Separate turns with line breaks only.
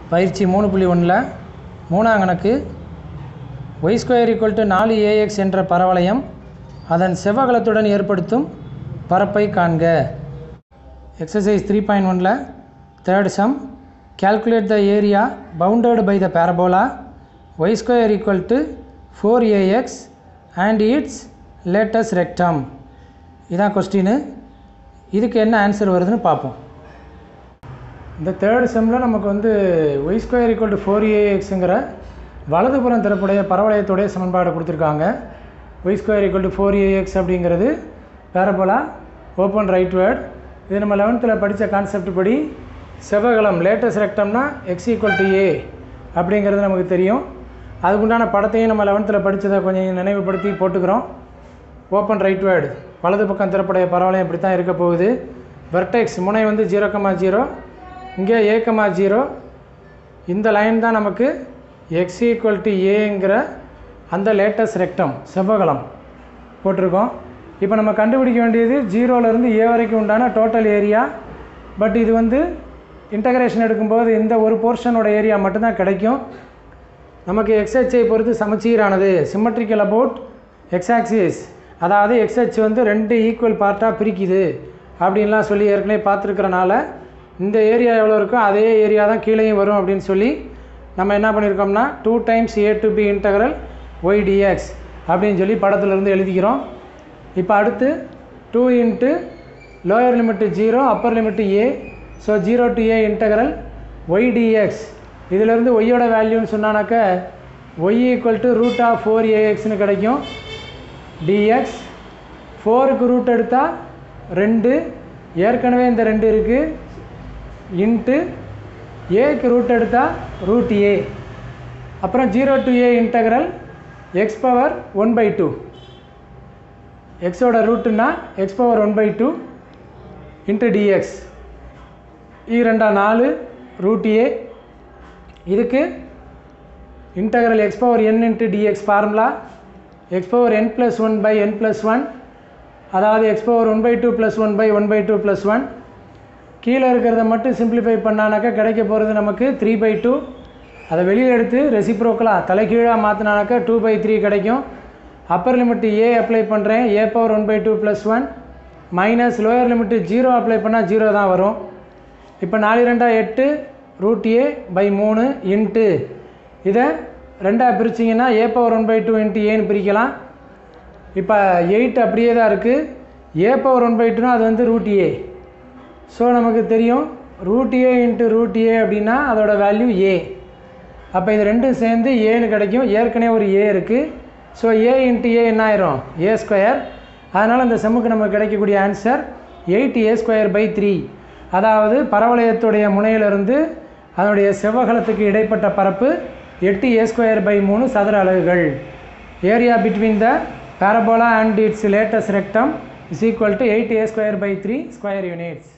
பயிற்சி மூணு புள்ளி ஒன்றில் மூணாம் கணக்கு ஒய் ஸ்கொயர் ஈக்குவல் டு நாலு ஏஎக்ஸ் என்ற பரவளையம் அதன் செவ்வகலத்துடன் ஏற்படுத்தும் பரப்பை காண்க எக்ஸசைஸ் த்ரீ பாயிண்ட் ஒனில் third sum calculate the area bounded by the parabola y square equal to four a x and its latus rectum இதான் கொஸ்டின் இதுக்கு என்ன ஆன்சர் வருதுன்னு பார்ப்போம் இந்த தேர்ட் செம்மில் நமக்கு வந்து y square equal to four ஏஎக்ஸுங்கிற வலதுபுறம் தரப்புடைய பரவளையத்துடைய சமன்பாடு கொடுத்துருக்காங்க y square equal to four a x அப்படிங்கிறது பேரபோலா ஓப்பன் ரைட் வேர்ட் இது நம்ம லெவன்த்தில் படித்த கான்செப்ட் படி செவ்வகலம் லேட்டஸ்ட் ரெக்டம்னா எக்ஸ் ஈக்குவல் டு ஏ அப்படிங்கிறது நமக்கு தெரியும் அதுக்குண்டான படத்தையும் நம்ம லெவன்த்தில் படித்ததை கொஞ்சம் நினைவுபடுத்தி போட்டுக்கிறோம் ஓப்பன் ரைட் வேர்டு வலது பக்கம் திறப்படைய பரவளையம் இப்படி தான் இருக்க போகுது வெர்டெக்ஸ் முனை வந்து ஜீரோ கமா ஜீரோ இங்கே ஏ கமா ஜீரோ இந்த லைன் தான் நமக்கு எக்ஸ் ஈக்குவல் டு ஏங்கிற அந்த லேட்டஸ்ட் ரெக்டம் செவ்வகலம் போட்டிருக்கோம் இப்போ நம்ம கண்டுபிடிக்க வேண்டியது ஜீரோலேருந்து ஏ வரைக்கும் உண்டான டோட்டல் ஏரியா பட் இது வந்து இன்டகிரேஷன் எடுக்கும்போது இந்த ஒரு போர்ஷனோட ஏரியா மட்டும்தான் கிடைக்கும் நமக்கு எக்ஸ்ஹெச்சை பொறுத்து சமச்சீரானது சிம்மட்ரிக்கல் அபவுட் எக்ஸ் ஆக்சிஸ் அதாவது எக்ஸ்ஹெச் வந்து ரெண்டு ஈக்குவல் பார்ட்டாக பிரிக்குது அப்படின்லாம் சொல்லி ஏற்கனவே பார்த்துருக்கறனால இந்த ஏரியா எவ்வளோ இருக்கோ அதே ஏரியா தான் கீழேயும் வரும் அப்படின்னு சொல்லி நம்ம என்ன பண்ணியிருக்கோம்னா two times a to b integral y d x அப்படின்னு சொல்லி படத்துல இருந்து எழுதிக்கிறோம் இப்போ அடுத்து two into lower limit zero upper limit a so zero to a integral y d x இதிலேருந்து ஒய்யோட வேல்யூன்னு சொன்னானாக்க y equal to root of four ஏஎக்ஸ்னு கிடைக்கும் டிஎக்ஸ் ஃபோருக்கு ரூட் எடுத்தால் ரெண்டு ஏற்கனவே இந்த ரெண்டு இருக்குது இன்ட்டு ஏக்கு ரூட் எடுத்தால் ரூட் ஏ அப்புறம் zero to a integral x power one by two எக்ஸோட ரூட்டுன்னா x power one by two into d x இது ரெண்டா நாலு ரூட் ஏ இதுக்கு integral x power n into d x formula x power n plus one by n plus one அதாவது x power one by two plus one by one by two plus one கீழே இருக்கிறத மட்டும் simplify பண்ணானாக்கா கிடைக்க போகிறது நமக்கு three by two அதை வெளியில் எடுத்து ரெசிப்ரோக்கலாக தலைகீழாக மாற்றினானாக்கா டூ பை த்ரீ கிடைக்கும் அப்பர் லிமிட்டு ஏ அப்ளை பண்ணுறேன் a power one by two plus one minus lower limit zero apply பண்ணால் ஜீரோ தான் வரும் இப்போ நாலு ரெண்டா எட்டு ரூட் ஏ பை மூணு இன்ட்டு இதை ரெண்டாக பிரிச்சிங்கன்னா a power one by two into ஏன்னு பிரிக்கலாம் இப்போ எயிட் அப்படியே தான் இருக்குது ஏ பவர் ஒன் பை டூனா அது வந்து ரூட் ஏ ஸோ நமக்கு தெரியும் root a into root a அப்படின்னா அதோட வேல்யூ ஏ அப்போ இது ரெண்டும் சேர்ந்து ஏன்னு கிடைக்கும் ஏற்கனவே ஒரு ஏ இருக்குது ஸோ ஏ இன்ட்டு ஏ என்ன ஆயிரும் ஏ ஸ்கொயர் அதனால் அந்த செம்முக்கு நமக்கு கிடைக்கக்கூடிய answer eight a square by three அதாவது பரவளையத்துடைய முனையிலிருந்து அதனுடைய செவ்வகலத்துக்கு இடைப்பட்ட பரப்பு எட்டு ஏ ஸ்கொயர் பை மூணு சதுர அலகுகள் area between the parabola and its latest rectum is equal to 8 a square by 3 square units